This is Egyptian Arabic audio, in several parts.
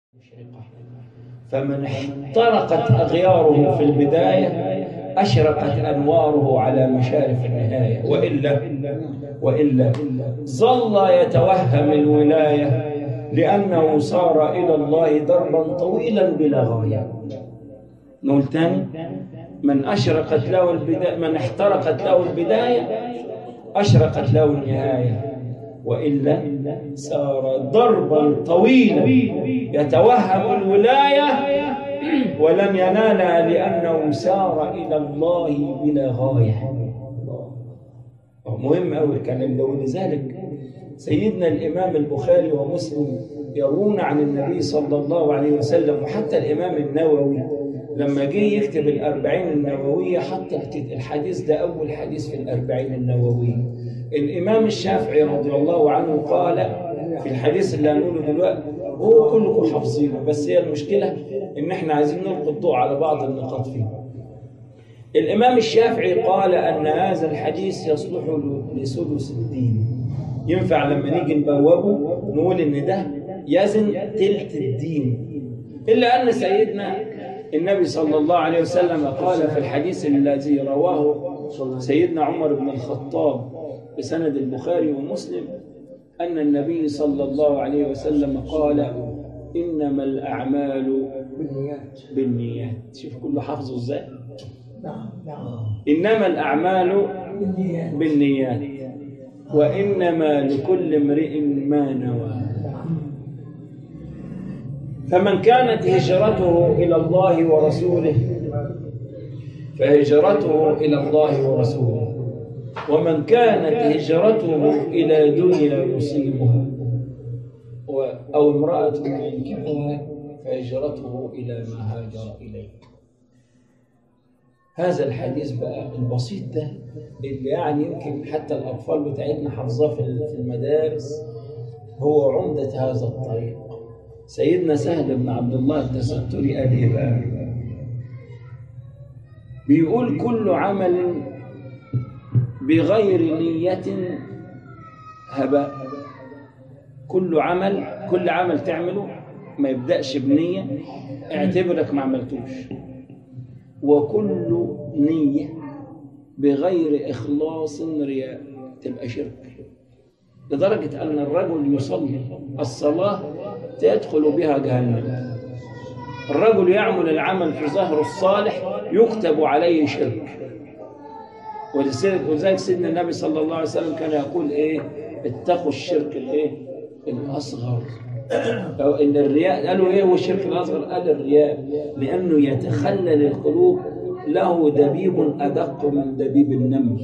فمن احترقت أغياره في البداية أشرقت أنواره على مشارف النهاية وإلا وإلا ظل يتوهم الولاية لأنه صار إلى الله دربا طويلا بلا غاية نقول تاني من أشرقت له البداية من احترقت له البداية أشرقت له النهاية وإلا سار ضربا طويلا يتوهم الولاية ولن ينالها لأنه سار إلى الله بلا غاية مهم أوي الكلام ده ولذلك سيدنا الإمام البخاري ومسلم يروون عن النبي صلى الله عليه وسلم وحتى الإمام النووي لما جه يكتب الأربعين النووية حط الحديث ده أول حديث في الأربعين النووية الإمام الشافعي رضي الله عنه قال في الحديث اللي هنقوله دلوقتي هو كلكم حافظينه بس هي المشكلة إن إحنا عايزين نلقي الضوء على بعض النقاط فيه الإمام الشافعي قال أن هذا الحديث يصلح لسدس الدين ينفع لما نيجي نبوبه نقول إن ده يزن تلت الدين إلا أن سيدنا النبي صلى الله عليه وسلم قال في الحديث الذي رواه سيدنا عمر بن الخطاب بسند البخاري ومسلم أن النبي صلى الله عليه وسلم قال إنما الأعمال بالنيات بالنيات شوف كله حافظه إزاي نعم نعم إنما الأعمال بالنيات بالنيات وإنما لكل امرئ ما نوى نعم فمن كانت هجرته إلى الله ورسوله فهجرته إلى الله ورسوله ومن كانت هجرته إلى دنيا يصيبها و- أو امرأة ينكحها فهجرته إلى ما هاجر إليه هذا الحديث بقى البسيط ده اللي يعني يمكن حتى الأطفال بتاعتنا حافظاه في في المدارس هو عمدة هذا الطريق سيدنا سهل بن عبد الله التستري قال ايه بقى بيقول كل عمل بغير نية هباء كل عمل كل عمل تعمله ما يبدأش بنية اعتبرك ما عملتوش وكل نية بغير إخلاص رياء تبقى شرك لدرجة أن الرجل يصلي الصلاة تدخل بها جهنم الرجل يعمل العمل في ظهره الصالح يكتب عليه شرك ولذلك ولذلك سيدنا النبي صلى الله عليه وسلم كان يقول ايه اتقوا الشرك الايه الاصغر أو ان الرياء قالوا ايه هو الشرك الاصغر قال الرياء لانه يتخلل القلوب له دبيب ادق من دبيب النمل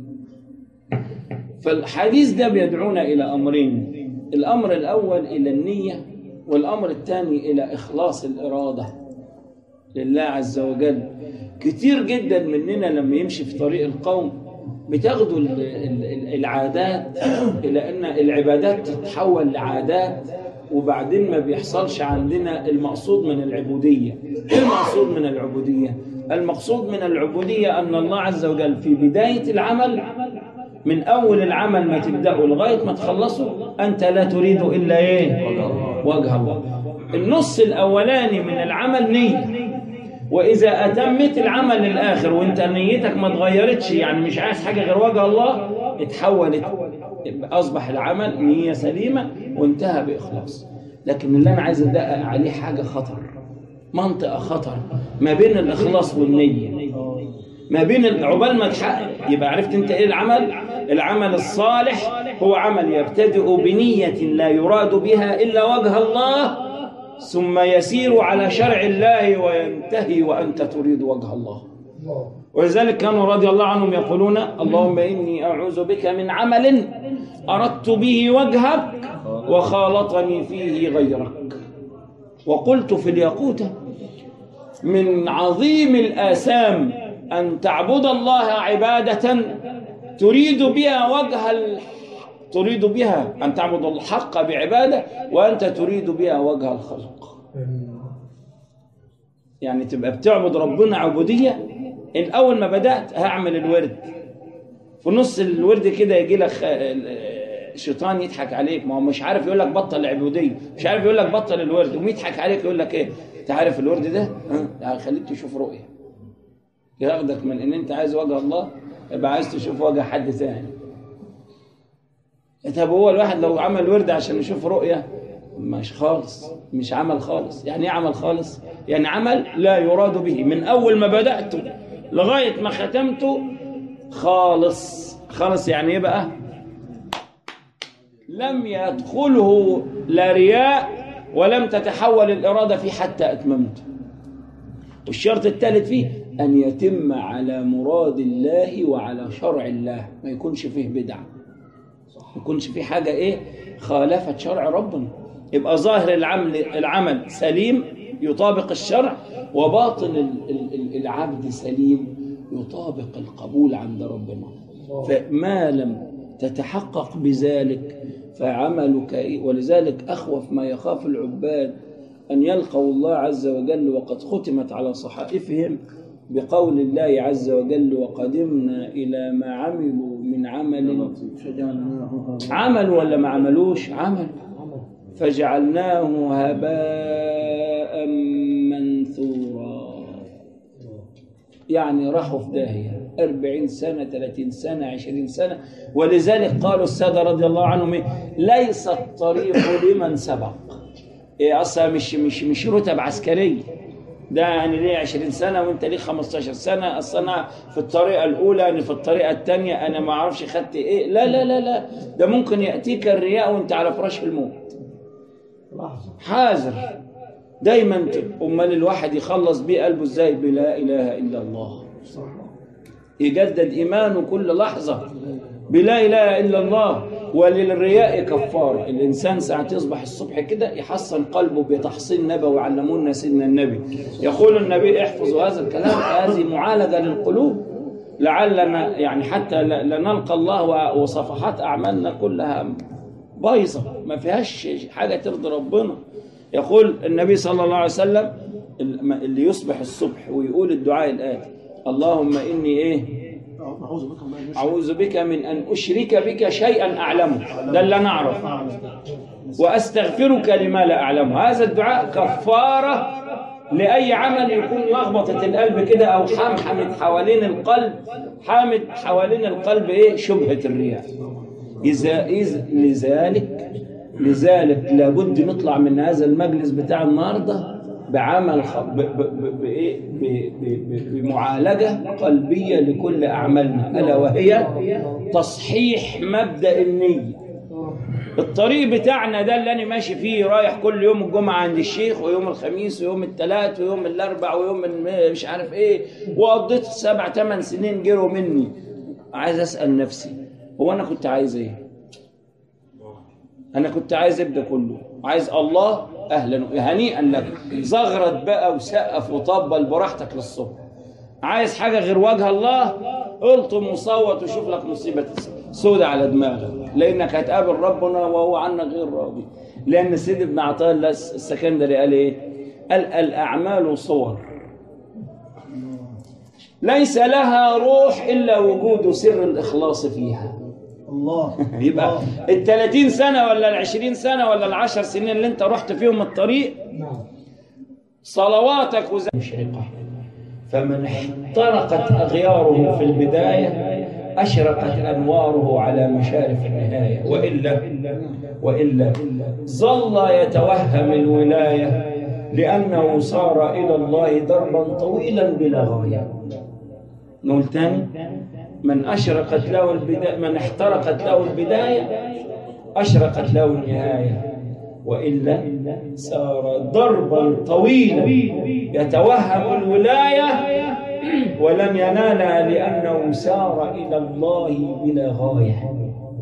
فالحديث ده بيدعونا إلى أمرين الأمر الأول إلى النية والأمر الثاني إلى إخلاص الإرادة لله عز وجل كتير جدا مننا لما يمشي في طريق القوم بتاخدوا ال- ال- ال- العادات إلى أن العبادات تتحول لعادات وبعدين ما بيحصلش عندنا المقصود من العبودية إيه المقصود من العبودية؟ المقصود من العبودية أن الله عز وجل في بداية العمل من أول العمل ما تبدأه لغاية ما تخلصه أنت لا تريد إلا إيه؟ وجه الله النص الأولاني من العمل نية وإذا أتمت العمل الآخر وأنت نيتك ما اتغيرتش يعني مش عايز حاجة غير وجه الله اتحولت أصبح العمل نية سليمة وانتهى بإخلاص لكن اللي أنا عايز أدقق عليه حاجة خطر منطقة خطر ما بين الإخلاص والنية ما بين ال- عقبال ما تحقق يبقى عرفت انت ايه العمل العمل الصالح هو عمل يبتدئ بنية لا يراد بها إلا وجه الله ثم يسير على شرع الله وينتهي وأنت تريد وجه الله الله ولذلك كانوا رضي الله عنهم يقولون اللهم إني أعوذ بك من عمل أردت به وجهك وخالطني فيه غيرك وقلت في الياقوتة من عظيم الآثام أن تعبد الله عبادة تريد بها وجه ال... تريد بها أن تعبد الحق بعبادة وأنت تريد بها وجه الخلق يعني تبقى بتعبد ربنا عبودية الأول ما بدأت هعمل الورد في نص الورد كده يجي لك خ- الشيطان يضحك عليك ما هو مش عارف يقول لك بطل العبوديه مش عارف يقول لك بطل الورد ويضحك عليك يقول لك ايه انت عارف الورد ده ها ده هيخليك تشوف رؤيه ياخدك من ان انت عايز وجه الله يبقى عايز تشوف وجه حد ثاني طب هو الواحد لو عمل ورد عشان يشوف رؤيه مش خالص مش عمل خالص يعني ايه عمل خالص يعني عمل لا يراد به من اول ما بدأته لغاية ما ختمته خالص خالص يعني ايه بقى لم يدخله لا رياء ولم تتحول الإرادة فيه حتى أتممته والشرط الثالث فيه أن يتم على مراد الله وعلى شرع الله ما يكونش فيه بدعة ما يكونش فيه حاجة إيه خالفت شرع ربنا يبقى ظاهر العمل العمل سليم يطابق الشرع وباطن ال- ال- ال- العبد سليم يطابق القبول عند ربنا فما لم تتحقق بذلك فعملك إيه؟ ولذلك أخوف ما يخاف العباد أن يلقوا الله عز وجل وقد ختمت على صحائفهم بقول الله عز وجل وقدمنا إلى ما عملوا من عمل عملوا ولا ما عملوش عمل فجعلناه هباء منثورا يعني راحوا في داهية أربعين سنة ثلاثين سنة عشرين سنة ولذلك قالوا السادة رضي الله عنهم إيه؟ ليس الطريق لمن سبق إيه أصلا مش مش مش رتب عسكرية ده يعني ليه 20 سنة وانت ليه 15 سنة اصل انا في الطريقة الأولى أنا في الطريقة الثانية أنا ما أعرفش خدت إيه لا لا لا لا ده ممكن يأتيك الرياء وانت على فراش الموت لحظة حاذر دايما ت- امال الواحد يخلص بيه قلبه ازاي بلا اله الا الله صح يجدد ايمانه كل لحظه بلا اله الا الله وللرياء كفاره الانسان ساعه يصبح الصبح كده يحصن قلبه بتحصين نبوي علمونا سيدنا النبي يقول النبي احفظوا هذا الكلام هذه معالجه للقلوب لعلنا يعني حتى لا لا نلقى الله و- وصفحات اعمالنا كلها بايظه ما فيهاش حاجه ترضي ربنا يقول النبي صلى الله عليه وسلم اللي يصبح الصبح ويقول الدعاء الآتي اللهم إني إيه أعوذ بك من أن أعوذ بك من أن أشرك بك شيئا أعلمه ده اللي أنا أعرف وأستغفرك لما لا أعلمه هذا الدعاء كفارة لأي عمل يكون لخبطة القلب كده أو حمحمت حوالين القلب حامد حوالين القلب إيه شبهة الرياء إذا إذ لذلك لذلك لابد نطلع من هذا المجلس بتاع النهارده بعمل خ... ب... ب... ب... بإيه؟ ب... ب... ب... بمعالجة قلبية لكل أعمالنا ألا وهي تصحيح مبدأ النية الطريق بتاعنا ده اللي أنا ماشي فيه رايح كل يوم الجمعة عند الشيخ ويوم الخميس ويوم الثلاث ويوم الأربع ويوم الم- مش عارف إيه وقضيت سبع ثمان سنين جروا مني عايز أسأل نفسي هو أنا كنت عايز إيه؟ انا كنت عايز ابدا كله عايز الله اهلا هنيئا لك زغرت بقى وسقف وطبل براحتك للصبح عايز حاجه غير وجه الله الطم وصوت وشوف لك مصيبه سودة على دماغك لانك هتقابل ربنا وهو عنك غير راضي لان سيد ابن عطاء الله السكندري قال ايه قال الاعمال صور ليس لها روح الا وجود سر الاخلاص فيها الله يبقى ال 30 سنة ولا ال 20 سنة ولا ال 10 سنين اللي انت رحت فيهم الطريق نعم صلواتك وز... مشرقة فمن احترقت أغياره في البداية أشرقت أنواره على مشارف النهاية وإلا وإلا ظل يتوهم الولاية لأنه صار إلى الله دربا طويلا بلا غاية نقول تاني من أشرقت له البداية من احترقت له البداية أشرقت له النهاية وإلا سار دربا طويلا يتوهم الولاية ولن ينالها لأنه سار إلى الله بلا غاية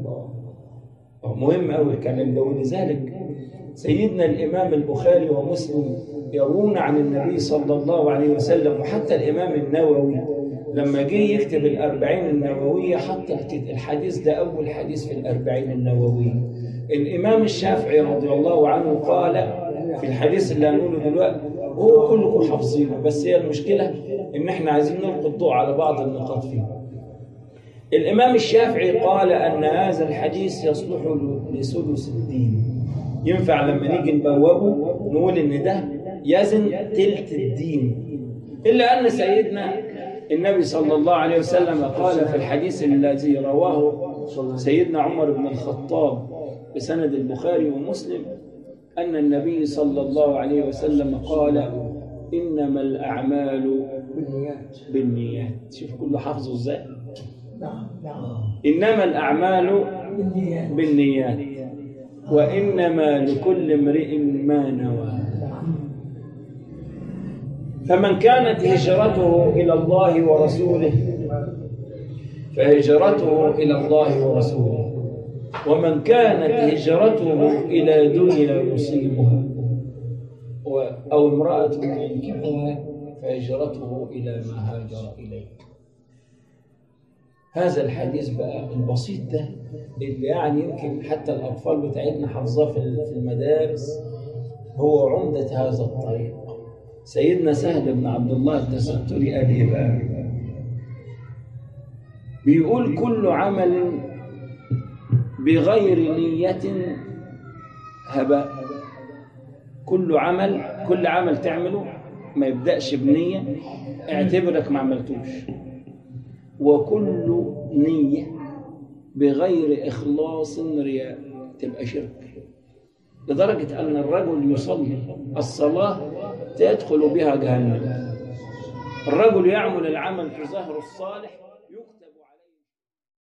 مهم أوي الكلام ده ولذلك سيدنا الإمام البخاري ومسلم يرون عن النبي صلى الله عليه وسلم وحتى الإمام النووي لما جه يكتب الأربعين النووية حط الحديث ده أول حديث في الأربعين النووية الإمام الشافعي رضي الله عنه قال في الحديث اللي هنقوله دلوقتي هو كلكم حافظينه بس هي المشكلة إن إحنا عايزين نلقي الضوء على بعض النقاط فيه الإمام الشافعي قال أن هذا الحديث يصلح لسدس الدين ينفع لما نيجي نبوبه نقول إن ده يزن تلت الدين إلا أن سيدنا النبي صلى الله عليه وسلم قال في الحديث الذي رواه سيدنا عمر بن الخطاب بسند البخاري ومسلم أن النبي صلى الله عليه وسلم قال إنما الأعمال بالنيات بالنيات شوف كله حافظه ازاي نعم نعم إنما الأعمال بالنيات بالنيات وإنما لكل امرئ ما نوى فمن كانت هجرته إلى الله ورسوله فهجرته إلى الله ورسوله ومن كانت هجرته إلى دنيا يصيبها و- أو امرأة ينكحها فهجرته إلى ما هاجر إليه هذا الحديث بقى البسيط ده اللي يعني يمكن حتى الأطفال بتاعتنا حافظاه في في المدارس هو عمدة هذا الطريق سيدنا سهل بن عبد الله التستري قال ايه بقى؟ بيقول كل عمل بغير نية هباء كل عمل كل عمل تعمله ما يبدأش بنية اعتبرك ما عملتوش وكل نية بغير إخلاص رياء تبقى شرك لدرجة أن الرجل يصلي الصلاة تدخل بها جهنم الرجل يعمل العمل في ظهره الصالح يكتب